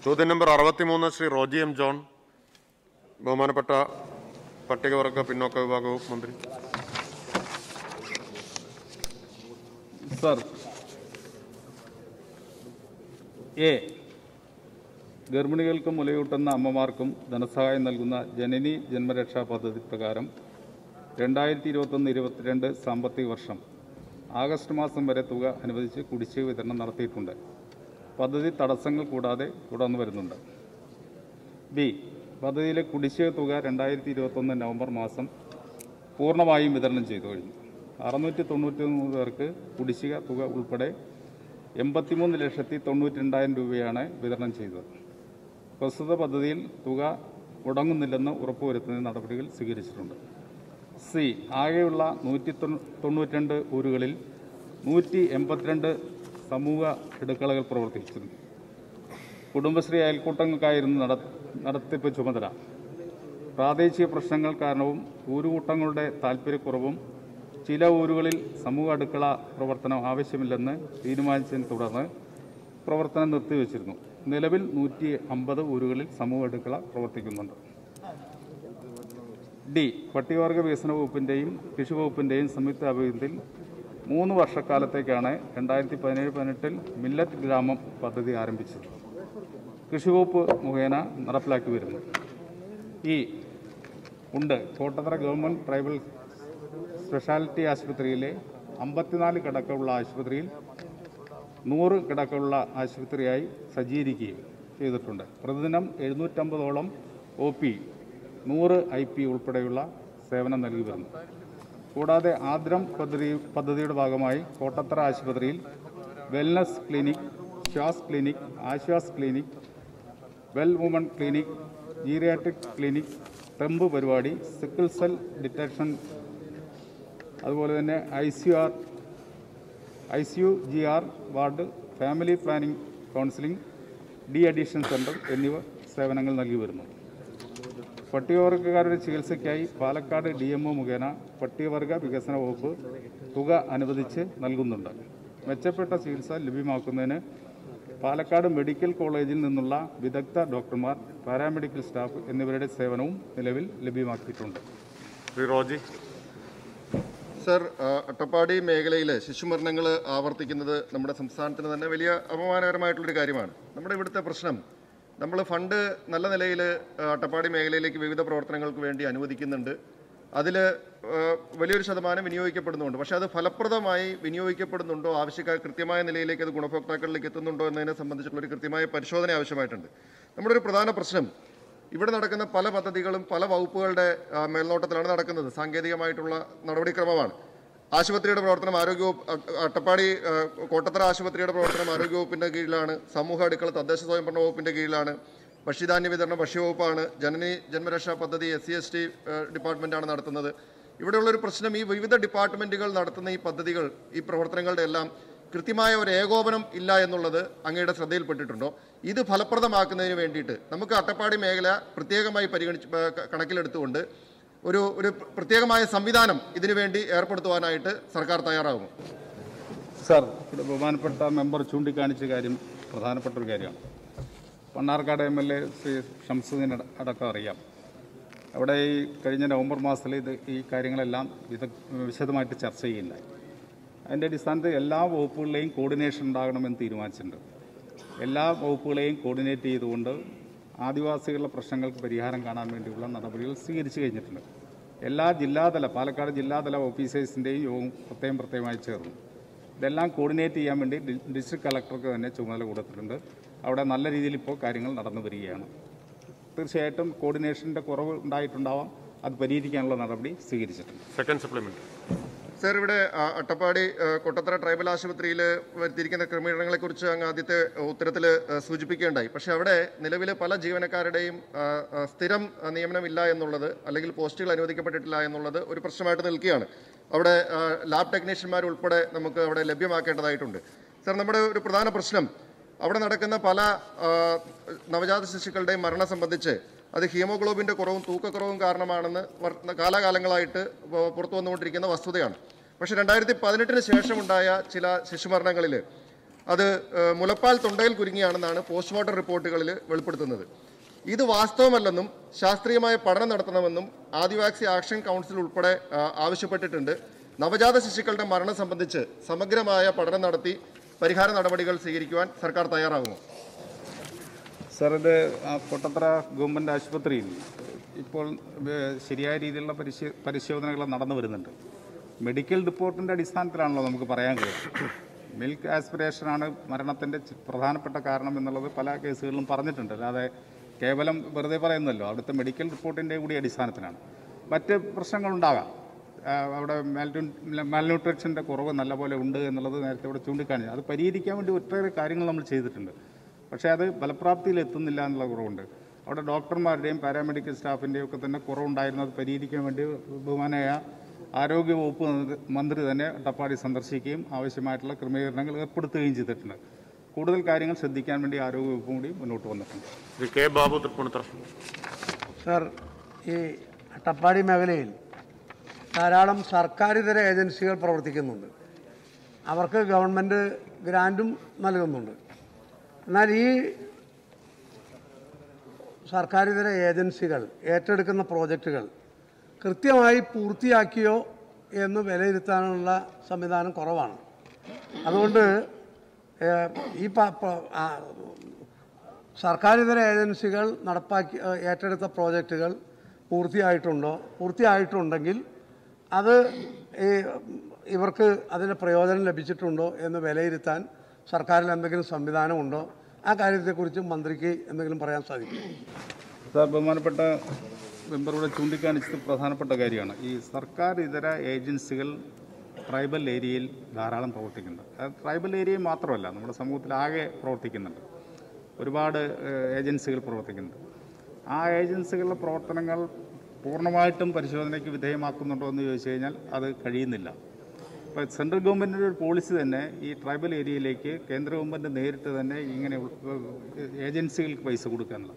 ചോദ്യം നമ്പർ അറുപത്തിമൂന്ന് Shri Roji M John ബഹുമാനപ്പെട്ട പട്ടികവർഗ പിന്നോക്ക വിഭാഗ വകുപ്പ് മന്ത്രി സർ എ ഗർഭിണികൾക്കും മുലയൂട്ടുന്ന അമ്മമാർക്കും ധനസഹായം നൽകുന്ന ജനനി ജന്മരക്ഷാ പദ്ധതി പ്രകാരം രണ്ടായിരത്തി ഇരുപത്തൊന്ന് ഇരുപത്തിരണ്ട് സാമ്പത്തിക വർഷം ആഗസ്റ്റ് മാസം വരെ തുക അനുവദിച്ച് കുടിശ്ശിക വിതരണം നടത്തിയിട്ടുണ്ട് പദ്ധതി തടസ്സങ്ങൾ കൂടാതെ തുടർന്നു വരുന്നുണ്ട് ബി പദ്ധതിയിലെ കുടിശ്ശിക തുക രണ്ടായിരത്തി ഇരുപത്തൊന്ന് നവംബർ മാസം പൂർണ്ണമായും വിതരണം ചെയ്തു കഴിഞ്ഞു അറുന്നൂറ്റി തൊണ്ണൂറ്റി മൂന്ന് പേർക്ക് കുടിശ്ശിക തുക ഉൾപ്പെടെ എൺപത്തിമൂന്ന് ലക്ഷത്തി തൊണ്ണൂറ്റി രണ്ടായിരം രൂപയാണ് വിതരണം ചെയ്തത് പ്രസ്തുത പദ്ധതിയിൽ തുക മുടങ്ങുന്നില്ലെന്ന് ഉറപ്പുവരുത്തുന്ന നടപടികൾ സ്വീകരിച്ചിട്ടുണ്ട് സി ആകെയുള്ള നൂറ്റി തൊണ്ണൂറ്റിരണ്ട് ഊരുകളിൽ നൂറ്റി എൺപത്തിരണ്ട് സമൂഹ ഇടക്കളകൾ പ്രവർത്തിച്ചിരുന്നു കുടുംബശ്രീ അയൽക്കൂട്ടങ്ങൾക്കായിരുന്നു നട നടത്തിപ്പ് ചുമതല പ്രാദേശിക പ്രശ്നങ്ങൾ കാരണവും ഊരുകൂട്ടങ്ങളുടെ താൽപ്പര്യക്കുറവും ചില ഊരുകളിൽ സമൂഹ അടുക്കള പ്രവർത്തനം ആവശ്യമില്ലെന്ന് തീരുമാനിച്ചതിനെ തുടർന്ന് പ്രവർത്തനം നിർത്തിവെച്ചിരുന്നു നിലവിൽ നൂറ്റി അമ്പത് ഊരുകളിൽ സമൂഹ അടുക്കള പ്രവർത്തിക്കുന്നുണ്ട് ഡി പട്ടികവർഗ വികസന വകുപ്പിൻ്റെയും കൃഷി വകുപ്പിൻ്റെയും സംയുക്ത ആഭിമുഖ്യത്തിൽ മൂന്ന് വർഷക്കാലത്തേക്കാണ് രണ്ടായിരത്തി പതിനേഴ് പതിനെട്ടിൽ മില്ലറ്റ് ഗ്രാമം പദ്ധതി ആരംഭിച്ചത് കൃഷി വകുപ്പ് മുഖേന നടപ്പിലാക്കി വരുന്നു ഈ ഉണ്ട് കോട്ടത്തറ ഗവൺമെൻറ് ട്രൈബൽ സ്പെഷ്യാലിറ്റി ആശുപത്രിയിലെ അമ്പത്തിനാല് കിടക്കമുള്ള ആശുപത്രിയിൽ നൂറ് കിടക്കമുള്ള ആശുപത്രിയായി സജ്ജീകരിക്കുകയും ചെയ്തിട്ടുണ്ട് പ്രതിദിനം എഴുന്നൂറ്റമ്പതോളം ഒ പി നൂറ് ഐ പി ഉൾപ്പെടെയുള്ള സേവനം നൽകി വരുന്നു കൂടാതെ ആദ്രം പദ്ധതി പദ്ധതിയുടെ ഭാഗമായി കോട്ടത്തറ ആശുപത്രിയിൽ wellness clinic Swaas clinic Aswas clinic well woman clinic geriatric clinic temp പരിപാടി സിക്കിൾ സെൽ ഡിറ്റക്ഷൻ അതുപോലെ തന്നെ I C R I C U G R ward family planning counselling de addiction centre എന്നിവ സേവനങ്ങൾ നൽകി വരുന്നു പട്ടികവർഗക്കാരുടെ ചികിത്സയ്ക്കായി പാലക്കാട് ഡി എം ഒ മുഖേന പട്ടികവർഗ വികസന വകുപ്പ് തുക അനുവദിച്ച് നൽകുന്നുണ്ട് മെച്ചപ്പെട്ട ചികിത്സ ലഭ്യമാക്കുന്നതിന് പാലക്കാട് മെഡിക്കൽ കോളേജിൽ നിന്നുള്ള വിദഗ്ധ ഡോക്ടർമാർ പാരാമെഡിക്കൽ സ്റ്റാഫ് എന്നിവരുടെ സേവനവും നിലവിൽ ലഭ്യമാക്കിയിട്ടുണ്ട് ശ്രീ റോജി സർ ആ, അട്ടപ്പാടി മേഖലയിൽ ശിശുമരണങ്ങൾ ആവർത്തിക്കുന്നത് നമ്മുടെ സംസ്ഥാനത്തിന് തന്നെ വലിയ അപമാനകരമായിട്ടുള്ളൊരു കാര്യമാണ് നമ്മുടെ ഇവിടുത്തെ പ്രശ്നം നമ്മൾ ഫണ്ട് നല്ല നിലയിൽ അട്ടപ്പാടി മേഖലയിലേക്ക് വിവിധ പ്രവർത്തനങ്ങൾക്ക് വേണ്ടി അനുവദിക്കുന്നുണ്ട് അതിൽ വലിയൊരു ശതമാനം വിനിയോഗിക്കപ്പെടുന്നുണ്ട് പക്ഷേ അത് ഫലപ്രദമായി വിനിയോഗിക്കപ്പെടുന്നുണ്ടോ ആവശ്യക്കാർ കൃത്യമായ നിലയിലേക്ക് അത് ഗുണഭോക്താക്കളിലേക്ക് എത്തുന്നുണ്ടോ എന്നതിനെ സംബന്ധിച്ചുള്ള ഒരു കൃത്യമായ പരിശോധന ആവശ്യമായിട്ടുണ്ട് നമ്മുടെ ഒരു പ്രധാന പ്രശ്നം ഇവിടെ നടക്കുന്ന പല പദ്ധതികളും പല വകുപ്പുകളുടെ ആ, മേൽനോട്ടത്തിലാണ് നടക്കുന്നത് സാങ്കേതികമായിട്ടുള്ള നടപടിക്രമമാണ് ആശുപത്രിയുടെ പ്രവർത്തനം ആരോഗ്യവകുപ്പ് അ- അട്ടപ്പാടി ആ, കോട്ടത്തറ ആശുപത്രിയുടെ പ്രവർത്തനം ആരോഗ്യവകുപ്പിന്റെ കീഴിലാണ് സമൂഹ അടുക്കള തദ്ദേശ സ്വയംഭരണ വകുപ്പിന്റെ കീഴിലാണ് ഭക്ഷ്യധാന്യ വിതരണം ഭക്ഷ്യവകുപ്പാണ് ജനനി ജന്മരക്ഷാ പദ്ധതി എസ് സി എസ് ടി ഡിപ്പാർട്ട്മെന്റാണ് നടത്തുന്നത് ഇവിടെയുള്ളൊരു പ്രശ്നം ഈ വിവിധ ഡിപ്പാർട്ട്മെന്റുകൾ നടത്തുന്ന ഈ പദ്ധതികൾ ഈ പ്രവർത്തനങ്ങളുടെ എല്ലാം കൃത്യമായ ഒരു ഏകോപനം ഇല്ല എന്നുള്ളത് അങ്ങയുടെ ശ്രദ്ധയിൽപ്പെട്ടിട്ടുണ്ടോ ഇത് ഫലപ്രദമാക്കുന്നതിന് വേണ്ടിയിട്ട് നമുക്ക് അട്ടപ്പാടി മേഖല പ്രത്യേകമായി പരിഗണിച്ച് ഏ, ക- കണക്കിലെടുത്തുകൊണ്ട് ഒരു ഒരു പ്രത്യേകമായ സംവിധാനം ഇതിനു വേണ്ടി ഏർപ്പെടുത്തുവാനായിട്ട് സർക്കാർ തയ്യാറാകുമോ സർ ഇവിടെ ബഹുമാനപ്പെട്ട മെമ്പർ ചൂണ്ടിക്കാണിച്ച കാര്യം പ്രധാനപ്പെട്ട ഒരു കാര്യമാണ് Mannarkkad M L A Shri Shamsuddin അട- അടക്കം അറിയാം അവിടെ ഈ കഴിഞ്ഞ നവംബർ മാസത്തിൽ ഇത് ഈ കാര്യങ്ങളെല്ലാം വിദ വിശദമായിട്ട് ചർച്ച ചെയ്യുന്നുണ്ടായി അതിൻ്റെ അടിസ്ഥാനത്തിൽ എല്ലാ വകുപ്പുകളിലെയും കോർഡിനേഷൻ ഉണ്ടാകണമെന്ന് തീരുമാനിച്ചിട്ടുണ്ട് എല്ലാ വകുപ്പുകളെയും കോർഡിനേറ്റ് ചെയ്തുകൊണ്ട് ആദിവാസികളുടെ പ്രശ്നങ്ങൾക്ക് പരിഹാരം കാണാൻ വേണ്ടിയുള്ള നടപടികൾ സ്വീകരിച്ചു കഴിഞ്ഞിട്ടുണ്ട് എല്ലാ ജില്ലാതല പാലക്കാട് ജില്ലാതല ഓഫീസേഴ്സിൻ്റെയും യോഗം പ്രത്യേകം പ്രത്യേകമായി ചേർന്നു ഇതെല്ലാം കോർഡിനേറ്റ് ചെയ്യാൻ വേണ്ടി ഡി- ഡിസ്ട്രിക്ട് കളക്ടർക്ക് തന്നെ ചുമതല കൊടുത്തിട്ടുണ്ട് അവിടെ നല്ല രീതിയിൽ ഇപ്പോൾ കാര്യങ്ങൾ നടന്നു വരികയാണ് തീർച്ചയായിട്ടും കോർഡിനേഷൻ്റെ കുറവ് ഉണ്ടായിട്ടുണ്ടാവാം അത് പരിഹരിക്കാനുള്ള നടപടി സ്വീകരിച്ചിട്ടുണ്ട് സെക്കൻഡ് സപ്ലിമെന്റ് സർ ഇവിടെ ആ, അട്ടപ്പാടി ആ, കൊട്ടത്തറ ട്രൈബൽ ആശുപത്രിയിൽ വരുത്തിയിരിക്കുന്ന ക്രമീകരണങ്ങളെക്കുറിച്ച് അങ്ങ് ആദ്യത്തെ ഉത്തരത്തിൽ സൂചിപ്പിക്കുകയുണ്ടായി പക്ഷേ അവിടെ നിലവിലെ പല ജീവനക്കാരുടെയും ആ, ആ, സ്ഥിരം ആ, നിയമനമില്ല എന്നുള്ളത് അല്ലെങ്കിൽ പോസ്റ്റുകൾ അനുവദിക്കപ്പെട്ടിട്ടില്ല എന്നുള്ളത് ഒരു പ്രശ്നമായിട്ട് നിൽക്കുകയാണ് അവിടെ ആ, ലാബ് ടെക്നീഷ്യന്മാർ ഉൾപ്പെടെ നമുക്ക് അവിടെ ലഭ്യമാക്കേണ്ടതായിട്ടുണ്ട് സർ നമ്മുടെ ഒരു പ്രധാന പ്രശ്നം അവിടെ നടക്കുന്ന പല ആ, നവജാത ശിശുക്കളുടെയും മരണം സംബന്ധിച്ച് അത് ഹീമോഗ്ലോബിന്റെ കുറവും തൂക്കക്കുറവും കാരണമാണെന്ന് വർ- കാലാകാലങ്ങളായിട്ട് പു- പുറത്തു വന്നുകൊണ്ടിരിക്കുന്ന വസ്തുതയാണ് പക്ഷേ രണ്ടായിരത്തി പതിനെട്ടിന് ശേഷമുണ്ടായ ചില ശിശുമരണങ്ങളിൽ അത് ഏഹ്, മുലപ്പാൽ തൊണ്ടയിൽ കുരുങ്ങിയാണെന്നാണ് പോസ്റ്റ്മോർട്ടം റിപ്പോർട്ടുകളിൽ വെളിപ്പെടുത്തുന്നത് ഇത് വാസ്തവമല്ലെന്നും ശാസ്ത്രീയമായ പഠനം നടത്തണമെന്നും ആദിവാസി ആക്ഷൻ കൗൺസിൽ ഉൾപ്പെടെ ആ, ആവശ്യപ്പെട്ടിട്ടുണ്ട് നവജാത ശിശുക്കളുടെ മരണം സംബന്ധിച്ച് സമഗ്രമായ പഠനം നടത്തി പരിഹാര നടപടികൾ സ്വീകരിക്കുവാൻ സർക്കാർ തയ്യാറാകുമോ സാർ ഇത് ആ കൊട്ടത്തറ ഗവൺമെൻറ് ആശുപത്രിയിൽ ഇപ്പോൾ ഏഹ്, ശരിയായ രീതിയിലുള്ള പരിശോ പരിശോധനകൾ നടന്നു വരുന്നുണ്ട് മെഡിക്കൽ റിപ്പോർട്ടിൻ്റെ അടിസ്ഥാനത്തിലാണല്ലോ നമുക്ക് പറയാൻ കഴിയും മിൽക്ക് ആസ്പിറേഷനാണ് മരണത്തിൻ്റെ ചി- പ്രധാനപ്പെട്ട കാരണം എന്നുള്ളത് പല കേസുകളിലും പറഞ്ഞിട്ടുണ്ട് അല്ലാതെ കേവലം വെറുതെ പറയുന്നല്ലോ അവിടുത്തെ മെഡിക്കൽ റിപ്പോർട്ടിൻ്റെ കൂടി അടിസ്ഥാനത്തിലാണ് മറ്റ് പ്രശ്നങ്ങളുണ്ടാകാം ആ, അവിടെ മാൽന്യൂട്രിഷൻ്റെ കുറവ് നല്ലപോലെ ഉണ്ട് എന്നുള്ളത് നേരത്തെ ഇവിടെ ചൂണ്ടിക്കാണിച്ചു അത് പരിഹരിക്കാൻ വേണ്ടി ഒട്ടേറെ കാര്യങ്ങൾ നമ്മൾ ചെയ്തിട്ടുണ്ട് പക്ഷേ അത് ഫലപ്രാപ്തിയിൽ എത്തുന്നില്ല എന്നുള്ള കുറവുണ്ട് അവിടെ ഡോക്ടർമാരുടെയും പാരാമെഡിക്കൽ സ്റ്റാഫിൻ്റെയും ഒക്കെ തന്നെ കുറവുണ്ടായിരുന്നു അത് പരിഹരിക്കാൻ വേണ്ടി ബഹുമാനായ ആരോഗ്യ വകുപ്പ് മന്ത്രി- മന്ത്രി തന്നെ അട്ടപ്പാടി സന്ദർശിക്കുകയും ആവശ്യമായിട്ടുള്ള ക്രമീകരണങ്ങൾ ഏർപ്പെടുത്തുകയും ചെയ്തിട്ടുണ്ട് കൂടുതൽ കാര്യങ്ങൾ ശ്രദ്ധിക്കാൻ വേണ്ടി ആരോഗ്യ വകുപ്പും കൂടി മുന്നോട്ട് വന്നിട്ടുണ്ട് ശ്രീ കെ ബാബു തൃപ്പൂണിത്തറ സർ ഈ അട്ടപ്പാടി മേഖലയിൽ ധാരാളം സർക്കാരിതര ഏജൻസികൾ പ്രവർത്തിക്കുന്നുണ്ട് അവർക്ക് ഗവൺമെൻറ് ഗ്രാൻറ്റും നൽകുന്നുണ്ട് എന്നാൽ ഈ സർക്കാരിതര ഏജൻസികൾ ഏറ്റെടുക്കുന്ന പ്രോജക്റ്റുകൾ കൃത്യമായി പൂർത്തിയാക്കിയോ എന്ന് വിലയിരുത്താനുള്ള സംവിധാനം കുറവാണ് അതുകൊണ്ട് ഏഹ്, ഈ പ- പ- ആ, സർക്കാരിതര ഏജൻസികൾ നടപ്പാക്കി ഏഹ്, ഏറ്റെടുത്ത പ്രോജക്റ്റുകൾ പൂർത്തിയായിട്ടുണ്ടോ പൂർത്തിയായിട്ടുണ്ടെങ്കിൽ അത് ഈ ഇവർക്ക് അതിന് പ്രയോജനം ലഭിച്ചിട്ടുണ്ടോ എന്ന് വിലയിരുത്താൻ സർക്കാരിൽ എന്തെങ്കിലും സംവിധാനമുണ്ടോ ആ കാര്യത്തെക്കുറിച്ച് മന്ത്രിക്ക് എന്തെങ്കിലും പറയാൻ സാധിക്കും സാർ ബഹുമാനപ്പെട്ട മെമ്പർ ഇവിടെ ചൂണ്ടിക്കാണിച്ചത് പ്രധാനപ്പെട്ട കാര്യമാണ് ഈ സർക്കാർ ഇതര ഏജൻസികൾ ട്രൈബൽ ഏരിയയിൽ ധാരാളം പ്രവർത്തിക്കുന്നുണ്ട് അത് ട്രൈബൽ ഏരിയയിൽ മാത്രമല്ല നമ്മുടെ സമൂഹത്തിൽ ആകെ പ്രവർത്തിക്കുന്നുണ്ട് ഒരുപാട് ഏഹ്, ഏജൻസികൾ പ്രവർത്തിക്കുന്നുണ്ട് ആ ഏജൻസികളുടെ പ്രവർത്തനങ്ങൾ പൂർണ്ണമായിട്ടും പരിശോധനയ്ക്ക് വിധേയമാക്കുന്നുണ്ടോ എന്ന് ചോദിച്ചു കഴിഞ്ഞാൽ അത് കഴിയുന്നില്ല ഇപ്പോൾ സെൻട്രൽ ഗവൺമെൻറ്റിൻ്റെ ഒരു പോളിസി തന്നെ ഈ ട്രൈബൽ ഏരിയയിലേക്ക് കേന്ദ്ര ഗവൺമെൻറ് നേരിട്ട് തന്നെ ഇങ്ങനെ ഉൾ- ഏജൻസികൾക്ക് പൈസ കൊടുക്കുക എന്നുള്ളത്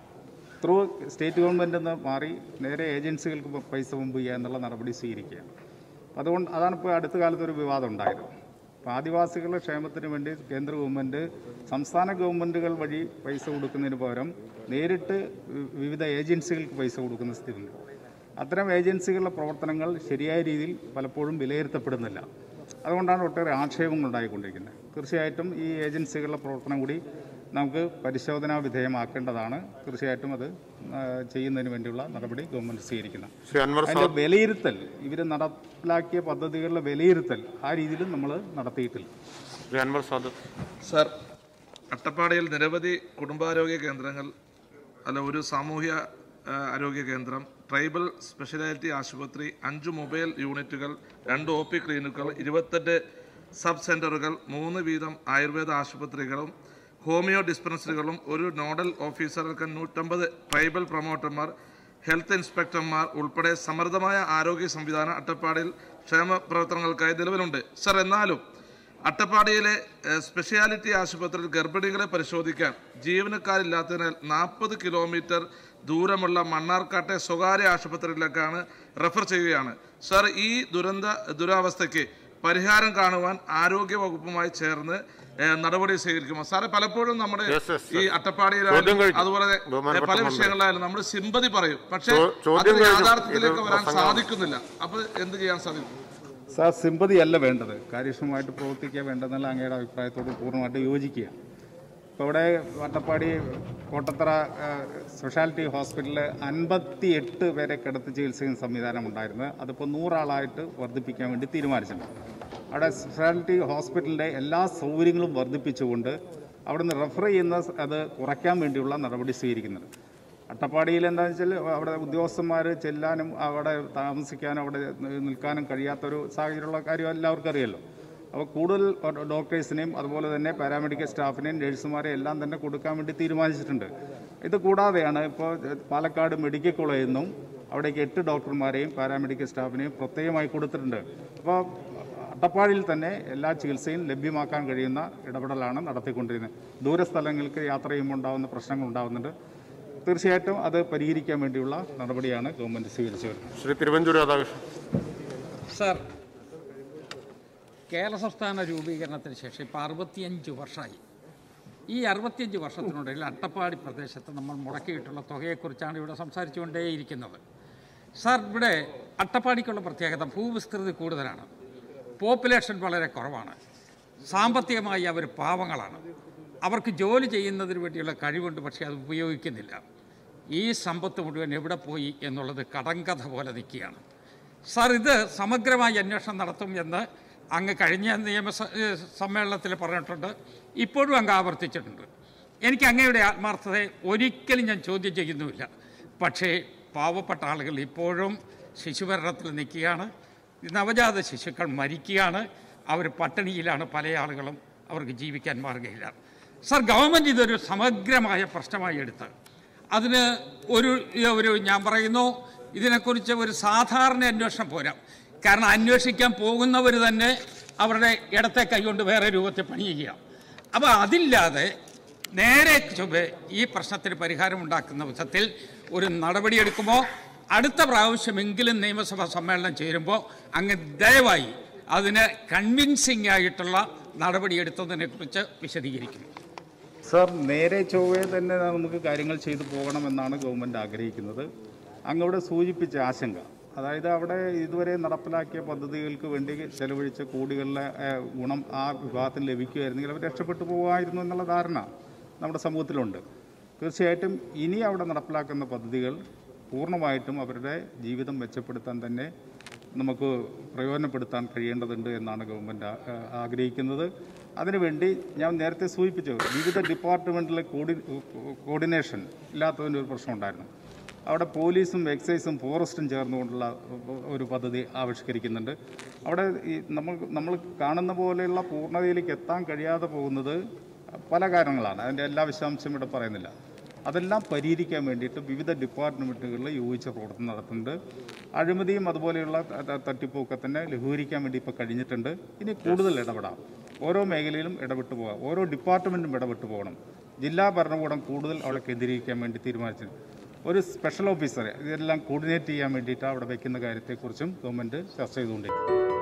ത്രൂ സ്റ്റേറ്റ് ഗവൺമെൻറ് നിന്ന് മാറി നേരെ ഏജൻസികൾക്ക് പ- പൈസ മുമ്പ് ചെയ്യുക എന്നുള്ള നടപടി സ്വീകരിക്കുകയാണ് അതുകൊണ്ട് അതാണ് ഇപ്പോൾ അടുത്ത കാലത്ത് ഒരു വിവാദം ഉണ്ടായത് അപ്പോൾ ആദിവാസികളുടെ ക്ഷേമത്തിന് വേണ്ടി കേന്ദ്ര ഗവൺമെൻറ് സംസ്ഥാന ഗവൺമെൻറ്റുകൾ വഴി പൈസ കൊടുക്കുന്നതിന് പകരം നേരിട്ട് വി- വിവിധ ഏജൻസികൾക്ക് പൈസ കൊടുക്കുന്ന സ്ഥിതിയുണ്ട് അത്തരം ഏജൻസികളുടെ പ്രവർത്തനങ്ങൾ ശരിയായ രീതിയിൽ പലപ്പോഴും വിലയിരുത്തപ്പെടുന്നില്ല അതുകൊണ്ടാണ് ഒട്ടേറെ ആക്ഷേപങ്ങൾ ഉണ്ടായിക്കൊണ്ടിരിക്കുന്നത് തീർച്ചയായിട്ടും ഈ ഏജൻസികളുടെ പ്രവർത്തനം കൂടി നമുക്ക് പരിശോധനാ വിധേയമാക്കേണ്ടതാണ് തീർച്ചയായിട്ടും അത് ആ, ചെയ്യുന്നതിന് വേണ്ടിയുള്ള നടപടി ഗവൺമെൻറ് സ്വീകരിക്കുന്നത് ശ്രീ അൻവർ അതിൻ്റെ വിലയിരുത്തൽ ഇവർ നടപ്പിലാക്കിയ പദ്ധതികളുടെ വിലയിരുത്തൽ ആ രീതിയിലും നമ്മൾ നടത്തിയിട്ടില്ല ശ്രീ അൻവർ സാദത്ത് സർ അട്ടപ്പാടിയിൽ നിരവധി കുടുംബാരോഗ്യ കേന്ദ്രങ്ങൾ അല്ല ഒരു സാമൂഹ്യ ആ, ആരോഗ്യ കേന്ദ്രം ട്രൈബൽ സ്പെഷ്യാലിറ്റി ആശുപത്രി അഞ്ച് മൊബൈൽ യൂണിറ്റുകൾ രണ്ട് ഒ പി ക്ലിനിക്കുകൾ ഇരുപത്തെട്ട് സബ് സെൻ്ററുകൾ മൂന്ന് വീതം ആയുർവേദ ആശുപത്രികളും ഹോമിയോ ഡിസ്പെൻസറികളും ഒരു നോഡൽ ഓഫീസർക്ക് നൂറ്റമ്പത് ട്രൈബൽ പ്രൊമോട്ടർമാർ ഹെൽത്ത് ഇൻസ്പെക്ടർമാർ ഉൾപ്പെടെ സമൃദ്ധമായ ആരോഗ്യ സംവിധാനം അട്ടപ്പാടിയിൽ ക്ഷേമ പ്രവർത്തനങ്ങൾക്കായി നിലവിലുണ്ട് സർ എന്നാലും അട്ടപ്പാടിയിലെ ഏഹ്, സ്പെഷ്യാലിറ്റി ആശുപത്രിയിൽ ഗർഭിണികളെ പരിശോധിക്കാൻ ജീവനക്കാരില്ലാത്തതിനാൽ നാൽപ്പത് കിലോമീറ്റർ ദൂരമുള്ള മണ്ണാർക്കാട്ടെ സ്വകാര്യ ആശുപത്രിയിലേക്കാണ് റെഫർ ചെയ്യുകയാണ് സർ ഈ ദുരന്ത ദുരാവസ്ഥയ്ക്ക് പരിഹാരം കാണുവാൻ ആരോഗ്യ വകുപ്പുമായി ചേർന്ന് ഏഹ്, നടപടി സ്വീകരിക്കുമോ സാറേ പലപ്പോഴും നമ്മുടെ Yes, yes, sir. ഈ അട്ടപ്പാടിയിലായാലും ചോദ്യം കഴിഞ്ഞു. അതുപോലെ ബഹുമാനപ്പെട്ട പല മന്ത്രി. വിഷയങ്ങളിലായാലും നമ്മൾ സിമ്പതി പറയും പക്ഷേ ചോ- ചോദ്യം അതിന് കഴിഞ്ഞു. യാഥാർത്ഥ്യത്തിലേക്ക് ഇത് വരാൻ പ്രസംഗമാണ്. സാധിക്കുന്നില്ല അപ്പൊ എന്ത് ചെയ്യാൻ സാധിക്കും സാർ സിമ്പതി അല്ല വേണ്ടത് കാര്യക്ഷമമായിട്ട് പ്രവർത്തിക്കുക വേണ്ടെന്നുള്ള അങ്ങയുടെ അഭിപ്രായത്തോട് പൂർണ്ണമായിട്ട് യോജിക്കുക ഇപ്പോൾ ഇവിടെ വട്ടപ്പാടി കോട്ടത്തറ ആ, സ്പെഷ്യാലിറ്റി ഹോസ്പിറ്റലിൽ അൻപത്തി എട്ട് പേരെ കിടത്തി ചികിത്സിക്കുന്ന സംവിധാനം ഉണ്ടായിരുന്നു അതിപ്പോൾ നൂറാളായിട്ട് വർദ്ധിപ്പിക്കാൻ വേണ്ടി തീരുമാനിച്ചിട്ടുണ്ട് അവിടെ സ്പെഷ്യാലിറ്റി ഹോസ്പിറ്റലിൻ്റെ എല്ലാ സൗകര്യങ്ങളും വർദ്ധിപ്പിച്ചുകൊണ്ട് അവിടുന്ന് റെഫർ ചെയ്യുന്ന സ് അത് കുറയ്ക്കാൻ വേണ്ടിയുള്ള നടപടി സ്വീകരിക്കുന്നുണ്ട് അട്ടപ്പാടിയിൽ എന്താണെന്ന് വെച്ചാൽ അവിടെ ഉദ്യോഗസ്ഥന്മാർ ചെല്ലാനും അവിടെ താമസിക്കാനും അവിടെ നിൽക്കാനും കഴിയാത്തൊരു സാഹചര്യമുള്ള കാര്യം എല്ലാവർക്കും അറിയാമല്ലോ അപ്പോൾ കൂടുതൽ ഡോക്ടേഴ്സിനെയും അതുപോലെ തന്നെ പാരാമെഡിക്കൽ സ്റ്റാഫിനെയും നഴ്സുമാരെയും എല്ലാം തന്നെ കൊടുക്കാൻ വേണ്ടി തീരുമാനിച്ചിട്ടുണ്ട് ഇത് കൂടാതെയാണ് ഇപ്പോൾ പാലക്കാട് മെഡിക്കൽ കോളേജിൽ നിന്നും അവിടേക്ക് എട്ട് ഡോക്ടർമാരെയും പാരാമെഡിക്കൽ സ്റ്റാഫിനെയും പ്രത്യേകമായി കൊടുത്തിട്ടുണ്ട് അപ്പോൾ അട്ടപ്പാടിയിൽ തന്നെ എല്ലാ ചികിത്സയും ലഭ്യമാക്കാൻ കഴിയുന്ന ഇടപെടലാണ് നടത്തിക്കൊണ്ടിരുന്നത് ദൂരസ്ഥലങ്ങൾക്ക് യാത്ര ചെയ്യുമ്പോൾ ഉണ്ടാകുന്ന പ്രശ്നങ്ങൾ ഉണ്ടാകുന്നുണ്ട് തീർച്ചയായിട്ടും അത് പരിഹരിക്കാൻ വേണ്ടിയുള്ള നടപടിയാണ് ഗവൺമെൻറ് സ്വീകരിച്ചു വരുന്നത് ശ്രീ തിരുവഞ്ചൂർ രാധാകൃഷ്ണൻ സാർ കേരള സംസ്ഥാന രൂപീകരണത്തിന് ശേഷം ഇപ്പോൾ അറുപത്തിയഞ്ച് വർഷമായി ഈ അറുപത്തിയഞ്ച് വർഷത്തിനുള്ളിൽ അട്ടപ്പാടി പ്രദേശത്ത് നമ്മൾ മുടക്കിയിട്ടുള്ള തുകയെക്കുറിച്ചാണ് ഇവിടെ സംസാരിച്ചുകൊണ്ടേയിരിക്കുന്നത് സാർ ഇവിടെ അട്ടപ്പാടിക്കുള്ള പ്രത്യേകത ഭൂവിസ്തൃതി കൂടുതലാണ് പോപ്പുലേഷൻ വളരെ കുറവാണ് സാമ്പത്തികമായി അവർ പാവങ്ങളാണ് അവർക്ക് ജോലി ചെയ്യുന്നതിന് വേണ്ടിയുള്ള കഴിവുണ്ട് പക്ഷേ അത് ഉപയോഗിക്കുന്നില്ല ഈ സമ്പത്ത് മുഴുവൻ എവിടെ പോയി എന്നുള്ളത് കടങ്കഥ പോലെ നിൽക്കുകയാണ് സാർ ഇത് സമഗ്രമായി അന്വേഷണം നടത്തും എന്ന് അങ്ങ് കഴിഞ്ഞ നിയമസ ഏഹ് സമ്മേളനത്തിൽ പറഞ്ഞിട്ടുണ്ട് ഇപ്പോഴും അങ്ങ് ആവർത്തിച്ചിട്ടുണ്ട് എനിക്ക് അങ്ങയുടെ ആത്മാർത്ഥതയെ ഒരിക്കലും ഞാൻ ചോദ്യം ചെയ്യുന്നുമില്ല പക്ഷേ പാവപ്പെട്ട ആളുകൾ ഇപ്പോഴും ശിശുഭരണത്തിൽ നിൽക്കുകയാണ് നവജാത ശിശുക്കൾ മരിക്കുകയാണ് അവർ പട്ടിണിയിലാണ് പല ആളുകളും അവർക്ക് ജീവിക്കാൻ മാർഗമില്ല സർ ഗവൺമെൻറ് ഇതൊരു സമഗ്രമായ പ്രശ്നമായി എടുത്ത് അതിന് ഒരു ഒരു ഞാൻ പറയുന്നു ഇതിനെക്കുറിച്ച് ഒരു സാധാരണ അന്വേഷണം പോരാ കാരണം അന്വേഷിക്കാൻ പോകുന്നവർ തന്നെ അവരുടെ ഇടത്തെ കൈകൊണ്ട് വേറെ രൂപത്തിൽ പണിയുക അപ്പോൾ അതില്ലാതെ നേരെ ചൊവ്വെ ഈ പ്രശ്നത്തിന് പരിഹാരം ഉണ്ടാക്കുന്ന വിധത്തിൽ ഒരു നടപടിയെടുക്കുമോ അടുത്ത പ്രാവശ്യമെങ്കിലും നിയമസഭാ സമ്മേളനം ചേരുമ്പോൾ അങ്ങ് ദയവായി അതിന് കൺവിൻസിംഗ് ആയിട്ടുള്ള നടപടിയെടുത്തതിനെക്കുറിച്ച് വിശദീകരിക്കും സാർ നേരെ ചൊവ്വേ തന്നെ നമുക്ക് കാര്യങ്ങൾ ചെയ്തു പോകണമെന്നാണ് ഗവൺമെൻറ് ആഗ്രഹിക്കുന്നത് അങ്ങവിടെ സൂചിപ്പിച്ച ആശങ്ക അതായത് അവിടെ ഇതുവരെ നടപ്പിലാക്കിയ പദ്ധതികൾക്ക് വേണ്ടി ചെലവഴിച്ച കോടികളിലെ ഏഹ്, ഗുണം ആ വിഭാഗത്തിന് ലഭിക്കുമായിരുന്നെങ്കിൽ അവർ രക്ഷപ്പെട്ടു പോകുമായിരുന്നു എന്നുള്ള ധാരണ നമ്മുടെ സമൂഹത്തിലുണ്ട് തീർച്ചയായിട്ടും ഇനി അവിടെ നടപ്പിലാക്കുന്ന പദ്ധതികൾ പൂർണ്ണമായിട്ടും അവരുടെ ജീവിതം മെച്ചപ്പെടുത്താൻ തന്നെ നമുക്ക് പ്രയോജനപ്പെടുത്താൻ കഴിയേണ്ടതുണ്ട് എന്നാണ് ഗവൺമെൻറ് ആ- ആ- ആഗ്രഹിക്കുന്നത് അതിനുവേണ്ടി ഞാൻ നേരത്തെ സൂചിപ്പിച്ചു വിവിധ ഡിപ്പാർട്ട്മെൻറ്റിലെ കോർഡി കോർഡിനേഷൻ ഇല്ലാത്തതിൻ്റെ ഒരു പ്രശ്നമുണ്ടായിരുന്നു അവിടെ പോലീസും എക്സൈസും ഫോറസ്റ്റും ചേർന്നുകൊണ്ടുള്ള ഒരു പദ്ധതി ആവിഷ്കരിക്കുന്നുണ്ട് അവിടെ ഈ നമ്മൾ നമ്മൾ കാണുന്ന പോലെയുള്ള പൂർണ്ണതയിലേക്ക് എത്താൻ കഴിയാതെ പോകുന്നത് പല കാരണങ്ങളാണ് അതിൻ്റെ എല്ലാ വിശദാംശവും ഇവിടെ പറയുന്നില്ല അതെല്ലാം പരിഹരിക്കാൻ വേണ്ടിയിട്ട് വിവിധ ഡിപ്പാർട്ട്മെൻറ്റുകളിൽ യോജിച്ച പ്രവർത്തനം നടത്തുന്നുണ്ട് അഴിമതിയും അതുപോലെയുള്ള ത- ത- തട്ടിപ്പുമൊക്കെ തന്നെ ലഘൂകരിക്കാൻ വേണ്ടി ഇപ്പോൾ കഴിഞ്ഞിട്ടുണ്ട് ഇനി കൂടുതൽ ഇടപെടാം ഓരോ മേഖലയിലും ഇടപെട്ട് പോകാം ഓരോ ഡിപ്പാർട്ട്മെൻറ്റും ഇടപെട്ട് പോകണം ജില്ലാ ഭരണകൂടം കൂടുതൽ അവിടെ കേന്ദ്രീകരിക്കാൻ വേണ്ടി തീരുമാനിച്ചു ഒരു സ്പെഷ്യൽ ഓഫീസറെ ഇതെല്ലാം കോർഡിനേറ്റ് ചെയ്യാൻ വേണ്ടിയിട്ട് അവിടെ വയ്ക്കുന്ന കാര്യത്തെക്കുറിച്ചും ഗവൺമെൻറ് ചർച്ച ചെയ്തുകൊണ്ടിരിക്കും